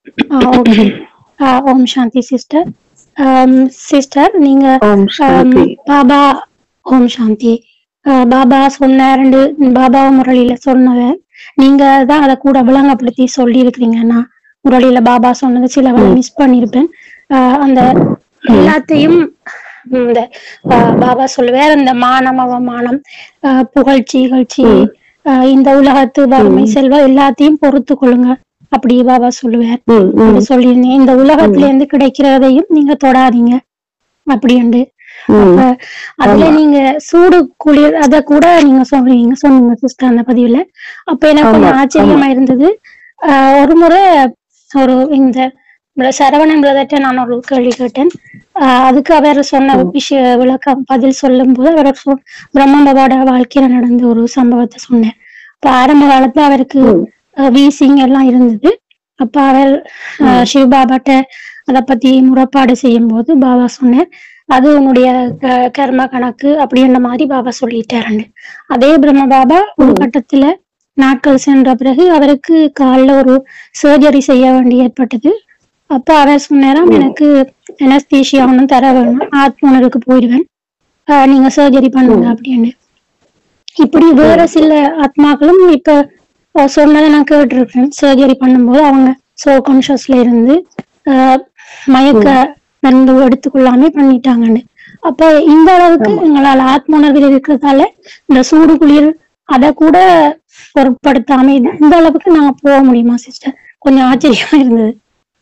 Okay ஓம் சாந்தி sister sister நீங்க ஓம் ஆம், சாந்தி பாபா ஓம் சாந்தி ஆஹ் பாபா சொன்ன ரெண்டு பாபா முரளியில சொன்னத நீங்க தான் அதை கூட விளங்கப்படுத்தி சொல்லி இருக்கிறீங்க நான் முரளியில பாபா சொன்னது சில மிஸ் பண்ணிருப்பேன் ஆஹ் அந்த எல்லாத்தையும் இந்த ஆஹ் பாபா சொல்லுவார் இந்த மானம் அவமானம் ஆஹ் புகழ்ச்சி இகழ்ச்சி ஆஹ் இந்த உலகத்து வறுமை செல்வம் எல்லாத்தையும் பொறுத்து கொள்ளுங்க அப்படி பாபா சொல்லுவார் ம், ம், அப்படி சொல்லியிருந்தேன் இந்த உலகத்துல இருந்து கிடைக்கிறதையும் நீங்க தொடாதீங்க அப்படின்ட்டு ம். அப்ப அதுல நீங்க சூடு குளிர் அத கூட நீங்க சொல்றீங்க சொன்னீங்க சிஸ்டர் அந்த பதிவுல அப்ப எனக்கு கொஞ்சம் ஆமா, ஆச்சரியமா இருந்தது ஆஹ் ஒரு முறை ஒரு இந்த இந்த சரவணன் பிரதர்ட்ட நான் ஒரு கேள்வி கேட்டேன் ஆஹ் அதுக்கு அவர் சொன்ன விஷய விளக்கம் பதில் சொல்லும் போது அவர் சொ- பிரம்ம பாபாவோட வாழ்க்கையில நடந்த ஒரு சம்பவத்தை சொன்னேன் இப்ப ஆரம்ப காலத்துல அவருக்கு ம். வீசிங் எல்லாம் இருந்தது அப்ப அவர் ஆஹ் சிவபாபாட்ட அத பத்தி முறைப்பாடு செய்யும் போது பாபா சொன்னார் அது உன்னுடைய க- கர்ம கணக்கு அப்படின்ற மாதிரி பாபா சொல்லிட்டாருன்னு அதே பிரம்ம பாபா ஒரு கட்டத்துல நாட்கள் சென்ற பிறகு அவருக்கு கால்ல ஒரு சர்ஜரி செய்ய வேண்டி ஏற்பட்டது அப்ப அவர் சொன்னாராம் எனக்கு எனஸ்தீஷியா ஒன்றும் தர வேணும் ஆத்மனருக்கு போயிடுவேன் ஆஹ் நீங்க சர்ஜரி பண்ணுங்க அப்படின்னு இப்படி வேற சில ஆத்மாக்களும் இப்ப அஹ் சொன்னதை நான் கேட்டிருக்கேன் சர்ஜரி பண்ணும்போது அவங்க சோ கான்சியஸ்ல இருந்து ஆஹ் மயக்க மருந்து எடுத்துக்கொள்ளாமே பண்ணிட்டாங்கன்னு அப்ப இந்த அளவுக்கு எங்களால ஆத்ம உணர்வில் இருக்கிறதால இந்த சூடு குளிர் அதை கூட பொருட்படுத்தாம இந்த- இந்த அளவுக்கு நாங்க போக முடியுமா சிஸ்டர் கொஞ்சம் ஆச்சரியமா இருந்தது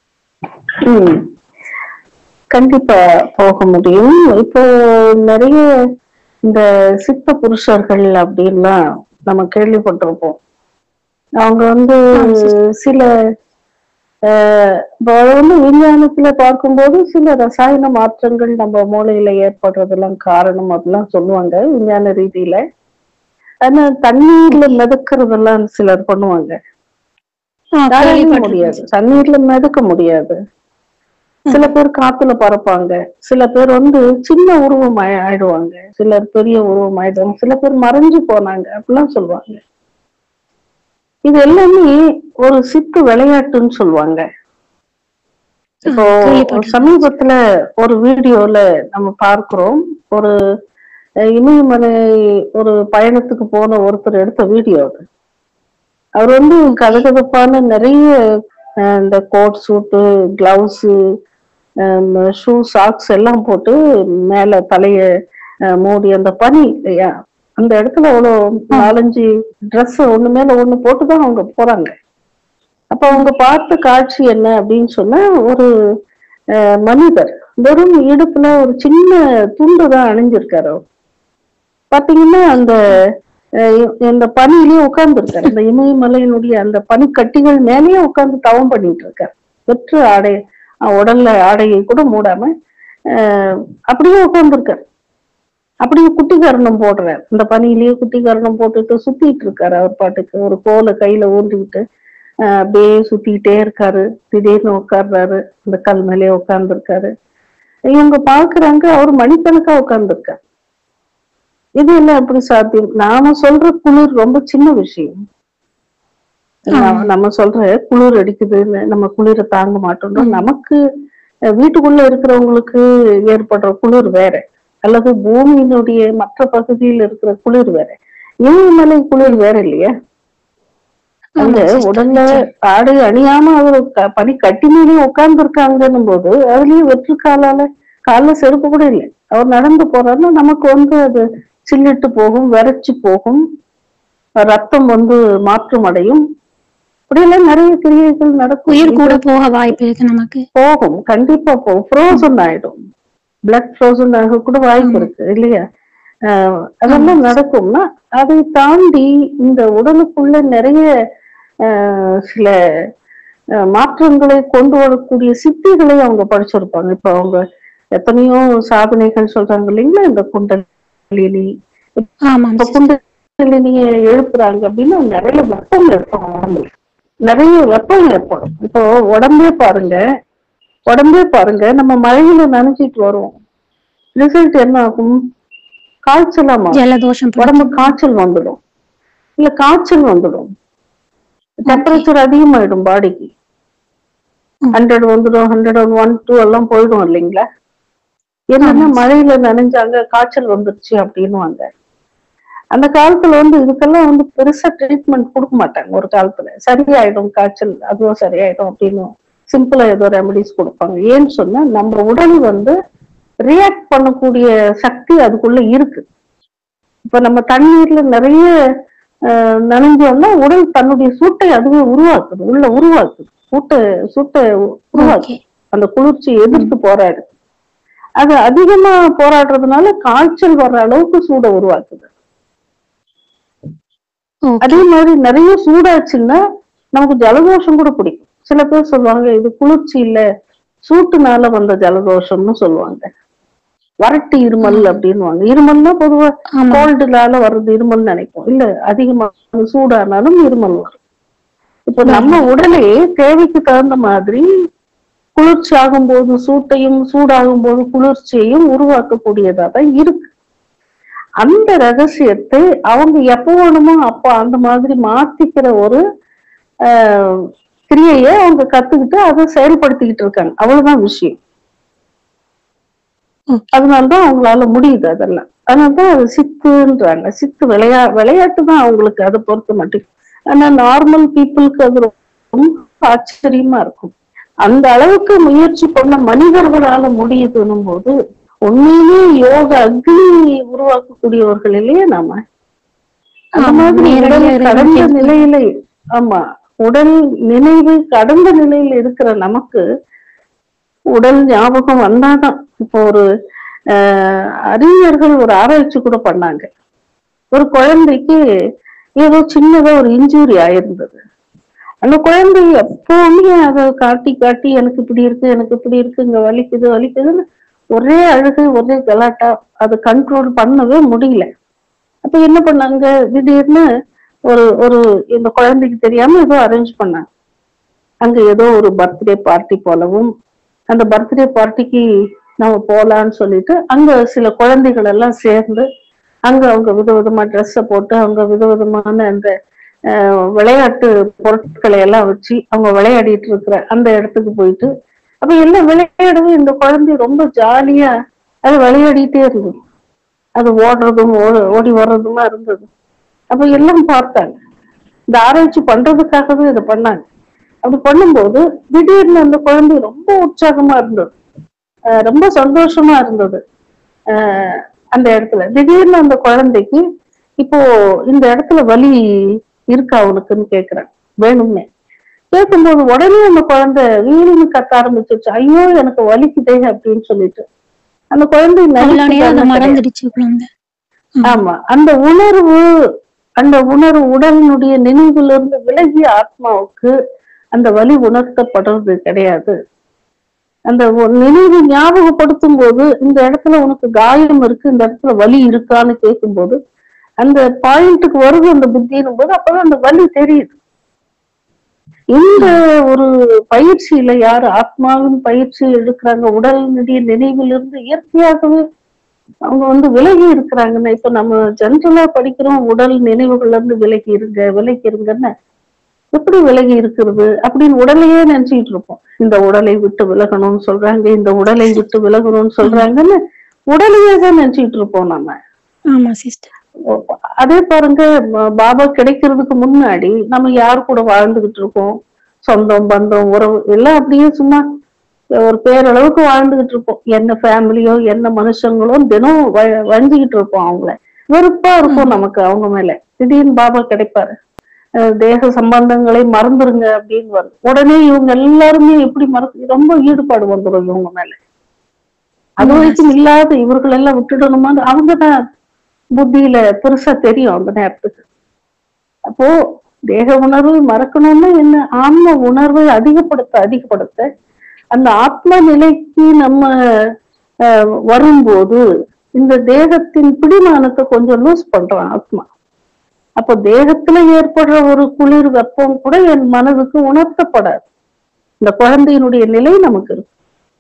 ம். கண்டிப்பா போக முடியும் இப்போ நிறைய இந்த சித்த புருஷர்கள் அப்படின்லாம் நம்ம கேள்விப்பட்டிருப்போம் அவங்க வந்து சில ஆஹ், இப்போ அது வந்து விஞ்ஞானத்துல பார்க்கும்போது சில ரசாயன மாற்றங்கள் நம்ம மூளையில ஏற்படுறதெல்லாம் காரணம் அப்படிலாம் சொல்லுவாங்க விஞ்ஞான ரீதியில ஆனா தண்ணீர்ல மிதக்கிறதெல்லாம் சிலர் பண்ணுவாங்க ஆஹ் தாராளமா கேள்விப்பட்டிருக்கேன். முடியாது தண்ணீர்ல மிதக்க முடியாது சில பேர் காத்துல பறப்பாங்க சில பேர் வந்து சின்ன உருவம் ஆயி- ஆயிடுவாங்க சிலர் பெரிய உருவம் ஆயிடுவாங்க சில பேர் மறைஞ்சு போனாங்க அப்படிலாம் சொல்லுவாங்க இது எல்லாமே ஒரு சித்து விளையாட்டுன்னு சொல்லுவாங்க இப்போ கேள்விப்பட்டிருக்கேன். சமீபத்துல ஒரு வீடியோல நம்ம பார்க்கிறோம் ஒரு அஹ், இமயமலை ஒரு பயணத்துக்கு போன ஒருத்தர் எடுத்த வீடியோ அது அவர் வந்து கதகதப்பான நிறைய அஹ், இந்த கோட் சூட்டு கிளவுஸ் ஷூ சாக்ஸ் எல்லாம் போட்டு மேல தலைய அஹ், மூடி அந்த பனி இல்லையா அந்த இடத்துல அவ்வளோ நாலஞ்சு ட்ரெஸ் ஒண்ணு மேல ஒண்ணு போட்டுதான் அவங்க போறாங்க அப்ப அவங்க பார்த்த காட்சி என்ன அப்படின்னு சொன்னா ஒரு அஹ், மனிதர் வெறும் இடுப்புல ஒரு சின்ன துண்டு தான் அணிஞ்சிருக்காரு அவர் பாத்தீங்கன்னா அந்த அஹ், இ- இந்த பனியிலேயே உட்கார்ந்துருக்காரு அந்த இமயமலையினுடைய அந்த பனிக்கட்டிகள் மேலேயே உட்கார்ந்து தவம் பண்ணிட்டு இருக்காரு வெற்று ஆடை அஹ், உடல்ல ஆடையை கூட மூடாம அஹ், அப்படியே உட்கார்ந்துருக்காரு அப்படியே குட்டிகரணம் போடுறாரு இந்த பனியிலேயே குட்டிகரணம் போட்டுட்டு சுத்திட்டு இருக்காரு அவர் பாட்டுக்கு ஒரு கோலை கையில ஊண்டிக்கிட்டு அஹ், அப்படியே சுத்திக்கிட்டே இருக்காரு திடீர்னு உட்கார்றாரு அந்த கல் மேலேயே உட்கார்ந்துருக்காரு இவங்க பாக்குறாங்க அவர் மணிக்கணக்கா உட்கார்ந்துருக்காரு இது என்ன எப்படி சாத்தியம் நாம சொல்ற குளிர் ரொம்ப சின்ன விஷயம் நாம- நம்ம சொல்ற குளிர் அடிக்குதுன்னு நம்ம குளிரை தாங்க மாட்டோம் நமக்கு அஹ், வீட்டுக்குள்ள இருக்கிறவங்களுக்கு ஏற்படுற குளிர் வேற அல்லது பூமியினுடைய மற்ற பகுதியில் இருக்கிற குளிர் வேற இமயமலை குளிர் வேற இல்லையா அங்க ஆமா sister. உடல்ல ஆடை அணியாம அவர் க- பனி கட்டி மேலே உட்கார்ந்து இருக்காங்கன்னும் போது அதுலயும் வெற்று காலால கால்ல செருப்பு கூட இல்லை அவர் நடந்து போறாருன்னா நமக்கு வந்து அது சில்லிட்டு போகும் விரைச்சு போகும் ரத்தம் வந்து மாற்றம் அடையும் இப்படியெல்லாம் நிறைய கிரியைகள் நடக்கும் உயிர் கூட போக வாய்ப்பு இருக்கு நமக்கு போகும் கண்டிப்பா போகும் ஃப்ரோசன் ஆயிடும் பிளட் ஃப்ரோசன் ஆக கூட வாய்ப்பு இருக்கு இல்லையா ஆஹ் அதெல்லாம் நடக்கும்னா அதை தாண்டி இந்த உடலுக்குள்ள நிறைய ஆஹ் சில ஆஹ் மாற்றங்களை கொண்டு வரக்கூடிய சித்திகளை அவங்க படிச்சிருப்பாங்க இப்ப அவங்க எத்தனையோ சாதனைகள் சொல்றாங்க இல்லைங்களா இந்த குண்டலினி ஆமாம் இப்ப sister. குண்டலினிய எழுப்புறாங்க அப்படின்னா நிறைய வெப்பம் ஏற்படும் உடம்புல நிறைய வெப்பம் ஏற்படும் இப்போ உடம்பே பாருங்க உடம்பே பாருங்க நம்ம மழையில நனைஞ்சிட்டு வருவோம் ரிசல்ட் என்ன ஆகும் காய்ச்சலாமா ஜலதோஷம் பிடிக்கும். உடம்பு காய்ச்சல் வந்துடும் இல்ல காய்ச்சல் வந்துடும் டெம்பரேச்சர் அதிகமாயிடும் பாடிக்கு ம். ஹண்ட்ரட் வந்துடும் ஹண்ட்ரட் ஒன் டூ எல்லாம் போயிடும் இல்லைங்களா என்னன்னா ஆமா. மழையில நனைஞ்சாங்க காய்ச்சல் வந்துருச்சு அப்படின்னுவாங்க அந்த காலத்துல வந்து இதுக்கெல்லாம் வந்து பெருசா ட்ரீட்மெண்ட் கொடுக்க மாட்டாங்க ஒரு காலத்துல சரியாயிடும் காய்ச்சல் அதுவும் சரியாயிடும் அப்படின்னு சிம்பிளா ஏதோ ரெமடிஸ் கொடுப்பாங்க ஏன்னு சொன்னா நம்ம உடல் வந்து ரியாக்ட் பண்ணக்கூடிய சக்தி அதுக்குள்ள இருக்கு இப்ப நம்ம தண்ணீர்ல நிறைய அஹ், நனைஞ்சோம்னா உடல் தன்னுடைய சூட்டை அதுவே உருவாக்குது உள்ள உருவாக்குது சூட்டை சூட்டை உருவாக்கு ஓகே அந்த குளிர்ச்சியை எதிர்த்து போராடு அது அதிகமா போராடுறதுனால காய்ச்சல் வர்ற அளவுக்கு சூடை உருவாக்குது ஓகே அதே மாதிரி நிறைய சூடாச்சுன்னா நமக்கு ஜலதோஷம் கூட பிடிக்கும் சில பேர் சொல்லுவாங்க இது குளிர்ச்சி இல்ல சூட்டுனால வந்த ஜலதோஷம்னு சொல்லுவாங்க வறட்டு இருமல் அப்படின்னுவாங்க இருமல்னா பொதுவா ஆமா கோல்டுனால வர்றது இருமல் நினைப்போம் இல்ல அதிகமா சூடானாலும் இருமல் வரும் இப்ப நம்ம உடலே தேவைக்கு தகுந்த மாதிரி குளிர்ச்சி ஆகும்போது சூட்டையும் சூடாகும் போது குளிர்ச்சியையும் உருவாக்கக்கூடியதா தான் இருக்கு அந்த ரகசியத்தை அவங்க எப்ப வேணுமோ அப்ப அந்த மாதிரி மாத்திக்கிற ஒரு ஆஹ், கிரியையை அவங்க கத்துக்கிட்டு அதை செயல்படுத்திக்கிட்டு இருக்காங்க அவ்வளவுதான் விஷயம் ம். அதனாலதான் அவங்களால முடியுது அதெல்லாம் அதனாலதான் அது சித்துன்றாங்க சித்து விளையா விளையாட்டு தான் அவங்களுக்கு அதை பொறுத்த மட்டும் ஆனா நார்மல் பீப்புளுக்கு அது ரொம்ப ஆச்சரியமா இருக்கும் அந்த அளவுக்கு முயற்சி பண்ண மனிதர்களால முடியுதுன்னும் போது உண்மையிலேயே யோக அக்னி உருவாக்கக்கூடியவர்கள் இல்லையே நாம அந்த ஆமா, மாதிரி நேரடியா உடல் இருந்து கடந்த கேட்கலாம். நிலையில ஆமா உடல் நினைவு கடந்த நிலையில இருக்கிற நமக்கு உடல் ஞாபகம் வந்தாதான் இப்போ ஒரு ஆஹ், அறிஞர்கள் ஒரு ஆராய்ச்சி கூட பண்ணாங்க ஒரு குழந்தைக்கு ஏதோ சின்னதா ஒரு இன்ஜூரி ஆயிருந்தது அந்த குழந்தை எப்பவுமே அதை காட்டி காட்டி எனக்கு இப்படி இருக்கு எனக்கு இப்படி இருக்கு இங்க வலிக்குது வலிக்குதுன்னு ஒரே அழுகை ஒரே கலாட்டா அதை கண்ட்ரோல் பண்ணவே முடியல அப்ப என்ன பண்ணாங்க திடீர்னு ஒரு ஒரு இந்த குழந்தைக்கு தெரியாம ஏதோ அரேஞ்ச் பண்ணாங்க அங்க ஏதோ ஒரு பர்த்டே பார்ட்டி போலவும் அந்த பர்த்டே பார்ட்டிக்கு நம்ம போலான்னு சொல்லிட்டு அங்க சில குழந்தைகள் எல்லாம் சேர்ந்து அங்க அவங்க விதவிதமா ட்ரெஸ்ஸை போட்டு அவங்க விதவிதமான அந்த அஹ், விளையாட்டு பொருட்களை எல்லாம் வச்சு அவங்க விளையாடிட்டு இருக்கிற அந்த இடத்துக்கு போயிட்டு அப்ப எல்லாம் விளையாடவே இந்த குழந்தை ரொம்ப ஜாலியா அது விளையாடிட்டே இருந்தது அது ஓடுறதும் ஓ- ஓடி வர்றதுமா இருந்தது அப்ப எல்லாம் பார்த்தாங்க இந்த ஆராய்ச்சி பண்றதுக்காகவே இதை பண்ணாங்க அப்படி பண்ணும்போது திடீர்னு அந்த குழந்தை ரொம்ப உற்சாகமா இருந்தது அஹ் ரொம்ப சந்தோஷமா இருந்தது அஹ் அந்த இடத்துல திடீர்னு அந்த குழந்தைக்கு இப்போ இந்த இடத்துல வலி இருக்கா அவனுக்குன்னு கேக்குறேன் வேணும்னே கேட்கும்போது உடனே அந்த குழந்தை வீடுன்னு கத்த ஆரம்பிச்சிருச்சு ஐயோ எனக்கு வலிக்குதே அப்படின்னு சொல்லிட்டு அந்த குழந்தை அவ்வளவு நேரம் அதை நினைச்சுட்டாங்க கிடையாது. மறந்துடுச்சு குழந்தை ம். ஆமா அந்த உணர்வு அந்த உணர்வு உடலினுடைய நினைவுல இருந்து விலகிய ஆத்மாவுக்கு அந்த வலி உணர்த்தப்படுறது கிடையாது அந்த ஒ- நினைவு ஞாபகப்படுத்தும் போது இந்த இடத்துல உனக்கு காயம் இருக்கு இந்த இடத்துல வலி இருக்கான்னு கேட்கும்போது அந்த பாயிண்ட்டுக்கு வருது அந்த புத்தின்னும் போது அப்பதான் அந்த வலி தெரியுது இந்த ஒரு பயிற்சியில யாரு ஆத்மாவின் பயிற்சி எடுக்கிறாங்க உடலினுடைய நினைவிலிருந்து இயற்கையாகவே அவங்க வந்து விலகி இருக்கிறாங்கன்னா இப்ப நம்ம ஜென்ரலா படிக்கிறோம் உடல் நினைவுகள்ல இருந்து விலகி இருங்க விலகி இருங்கன்னு எப்படி விலகி இருக்கிறது அப்படின்னு உடலையே நினைச்சிட்டு இருப்போம் இந்த உடலை விட்டு விலகணும்னு சொல்றாங்க இந்த உடலை விட்டு விலகணும்னு சொல்றாங்கன்னு உடலையே தான் நினைச்சிட்டு இருப்போம் நம்ம ஆமா சிஸ்டர் அதே பாருங்க ப- பாபா கிடைக்கிறதுக்கு முன்னாடி நம்ம யார் கூட வாழ்ந்துகிட்டு இருக்கோம் சொந்தம் பந்தம் உறவு எல்லாம் அப்படியே சும்மா ஒரு பேரளவுக்கு வாழ்ந்துகிட்டு இருப்போம் என்ன ஃபேமிலியோ என்ன மனுஷங்களோ தினம் வ- வஞ்சிக்கிட்டு இருப்போம் அவங்கள வெறுப்பா இருக்கும் நமக்கு அவங்க மேல திடீர்னு பாபா கிடைப்பாரு அஹ் தேக சம்பந்தங்களை மறந்துருங்க அப்படின்னு வரும் உடனே இவங்க எல்லாருமே எப்படி மறந்து ரொம்ப ஈடுபாடு வந்துடும் இவங்க மேல அது வரைக்கும் இல்லாத இவர்கள் எல்லாம் விட்டுடணுமான்னு அவங்க தான் புத்தியில பெருசா தெரியும் அந்த நேரத்துக்கு அப்போ தேக உணர்வை மறக்கணும்னா என்ன ஆன்ம உணர்வை அதிகப்படுத்த அதிகப்படுத்த அந்த ஆத்ம நிலைக்கு நம்ம அஹ், வரும்போது இந்த தேகத்தின் பிடிமானத்தை கொஞ்சம் லூஸ் பண்றான் ஆத்மா அப்போ தேகத்துல ஏற்படுற ஒரு குளிர் வெப்பம் கூட என் மனதுக்கு உணர்த்தப்படாது இந்த குழந்தையினுடைய நிலை நமக்கு இருக்கு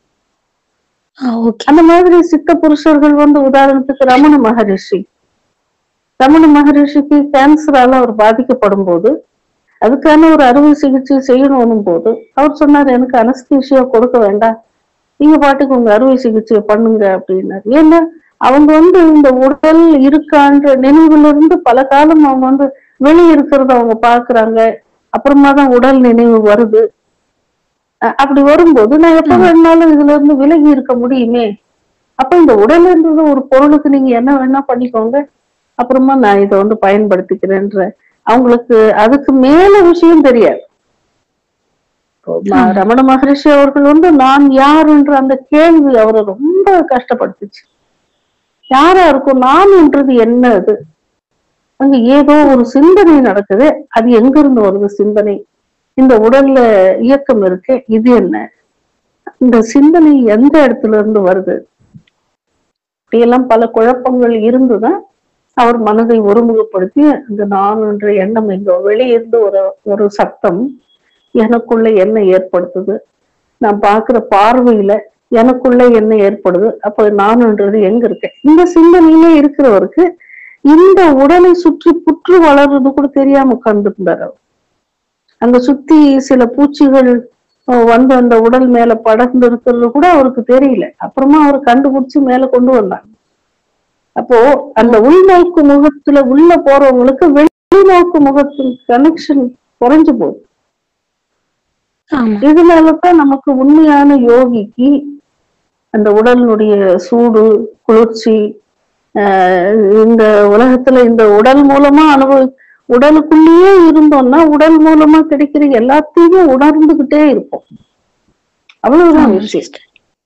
ஓகே அந்த மாதிரி சித்த புருஷர்கள் வந்து உதாரணத்துக்கு ரமண மகரிஷி ரமண மகரிஷிக்கு கேன்சரால அவர் பாதிக்கப்படும் போது அதுக்கான ஒரு அறுவை சிகிச்சை செய்யணும் போது அவர் சொன்னார் எனக்கு அனஸ்தீஷியா கொடுக்க வேண்டாம் நீங்க பாட்டுக்கு உங்க அறுவை சிகிச்சையை பண்ணுங்க அப்படின்னாரு ஏன்னா அவங்க வந்து இந்த உடல் இருக்கான்ற நினைவுல இருந்து பல காலம் அவங்க வந்து வெளியே இருக்கிறத அவங்க பாக்குறாங்க அப்புறமா தான் உடல் நினைவு வருது அஹ் அப்படி வரும்போது நான் எப்ப வேணாலும் இதுல இருந்து விலகி இருக்க முடியுமே அப்ப இந்த உடல் இருந்தது ஒரு பொருளுக்கு நீங்க என்ன வேணா பண்ணிக்கோங்க அப்புறமா நான் இதை வந்து பயன்படுத்திக்கிறேன்ற அவங்களுக்கு அதுக்கு மேல விஷயம் தெரியாது இப்போ ம- ரமண மகரிஷி அவர்கள் வந்து நான் யாருன்ற அந்த கேள்வி அவரை ரொம்ப கஷ்டப்படுத்துச்சு யாரா இருக்கும் நான்ன்றது என்ன அது அங்க ஏதோ ஒரு சிந்தனை நடக்குது அது எங்க இருந்து வருது சிந்தனை இந்த உடல்ல இயக்கம் இருக்கு இது என்ன இந்த சிந்தனை எந்த இடத்துல இருந்து வருது இப்படியெல்லாம் பல குழப்பங்கள் இருந்துதான் அவர் மனதை ஒருமுகப்படுத்தி அந்த நான் என்ற எண்ணம் எங்க வெளியிருந்து ஒரு ஒரு சத்தம் எனக்குள்ள என்ன ஏற்படுத்துது நான் பார்க்கிற பார்வையில எனக்குள்ள என்ன ஏற்படுது அப்ப நான்ன்றது எங்க இருக்கு இந்த சிந்தனையிலே இருக்கிறவருக்கு இந்த உடலை சுற்றி புற்று வளர்றது கூட தெரியாம உட்கார்ந்துருந்தார் அவர் அங்க சுத்தி சில பூச்சிகள் அஹ், வந்து அந்த உடல் மேல படர்ந்து இருக்கிறது கூட அவருக்கு தெரியல அப்புறமா அவர் கண்டுபிடிச்சு மேல கொண்டு வந்தாங்க அப்போ அந்த உள்நோக்கு முகத்துல உள்ள போறவங்களுக்கு வெளிநோக்கு முகத்தின் கனெக்ஷன் குறைஞ்சு போகுது ஆமா இதனாலதான் நமக்கு உண்மையான யோகிக்கு அந்த உடலினுடைய சூடு குளிர்ச்சி ஆஹ் இந்த உலகத்துல இந்த உடல் மூலமா அனுபவி உடலுக்குள்ளேயே இருந்தோம்னா உடல் மூலமா கிடைக்கிற எல்லாத்தையுமே உணர்ந்துகிட்டே இருப்போம் அவ்வளவுதான் ஆமா விஷயம் சிஸ்டர்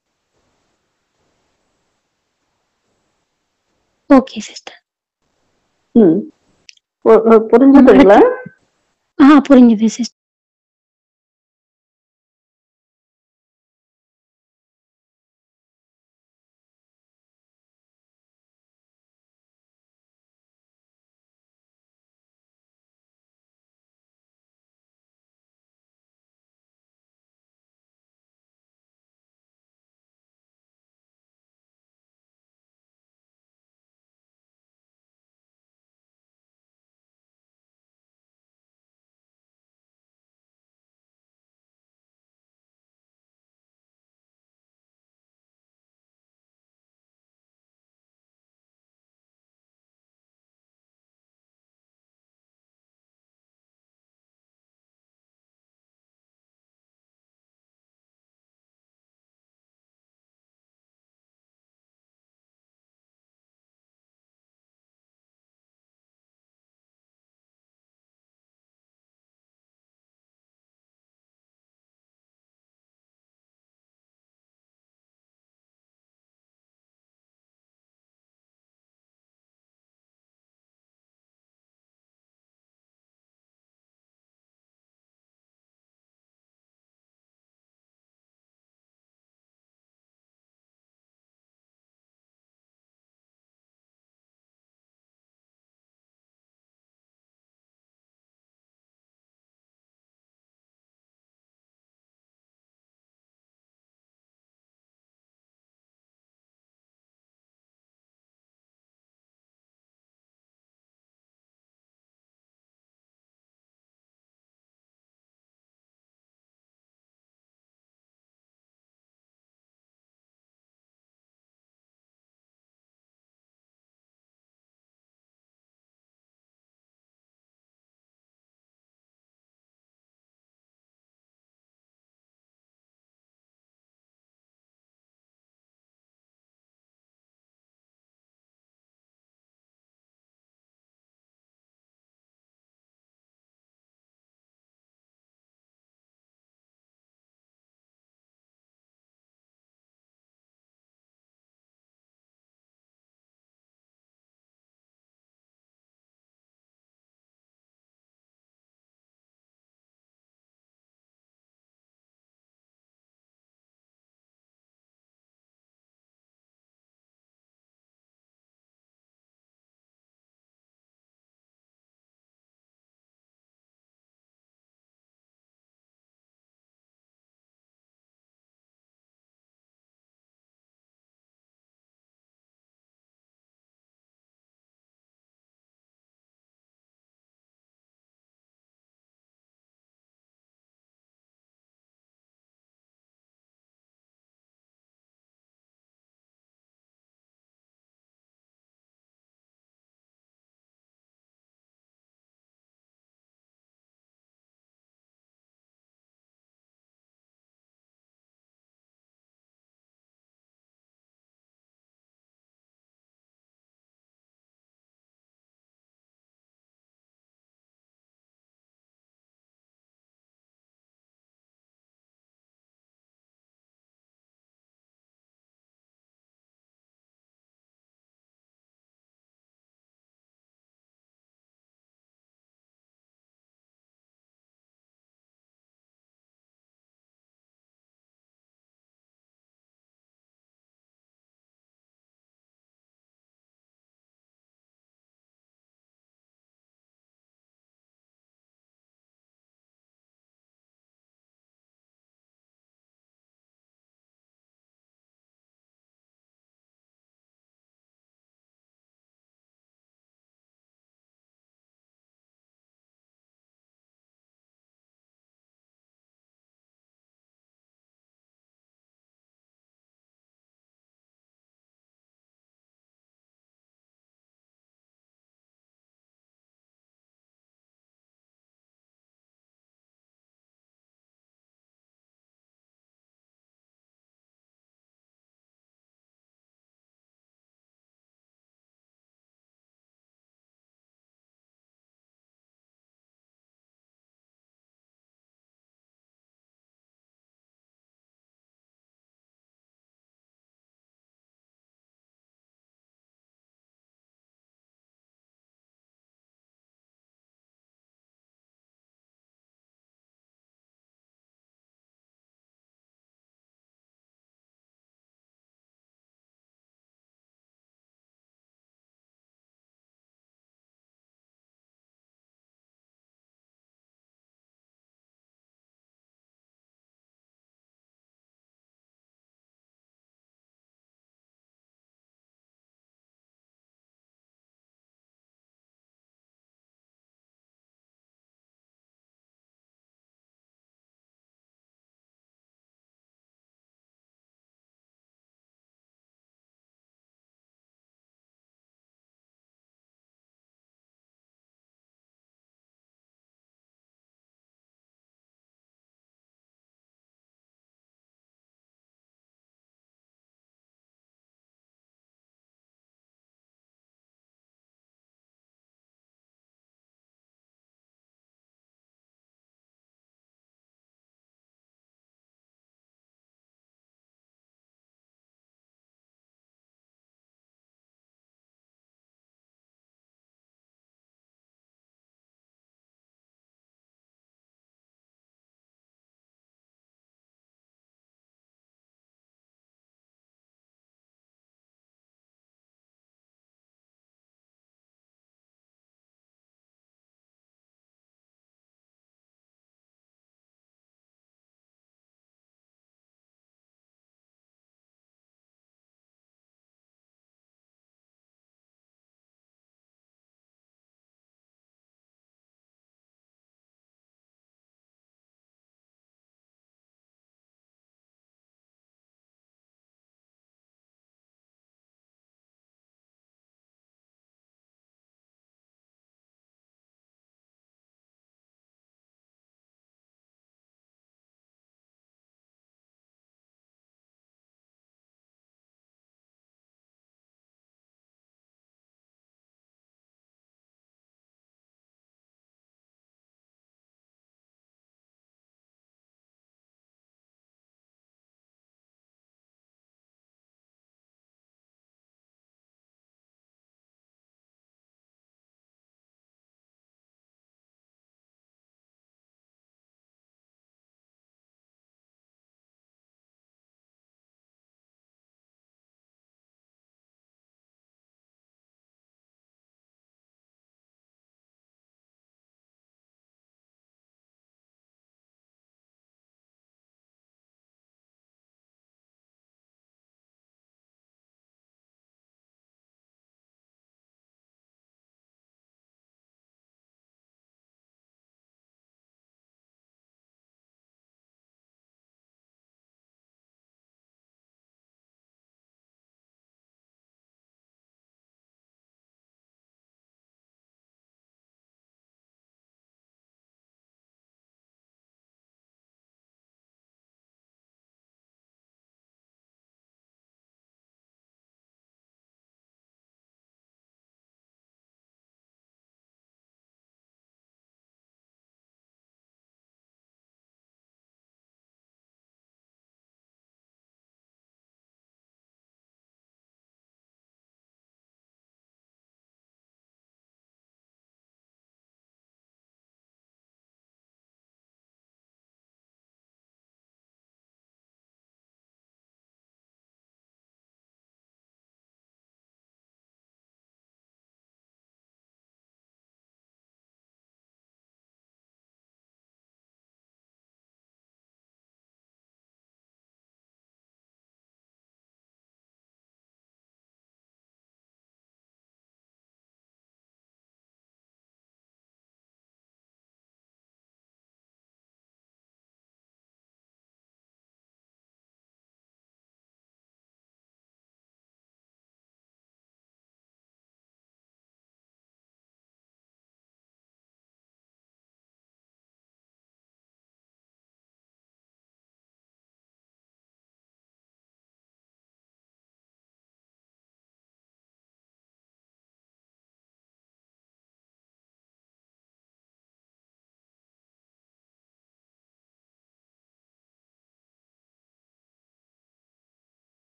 ஓகே சிஸ்டர் ம். பு- புரிஞ்சுதுங்களா ஆ புரிஞ்சுது சிஸ்டர்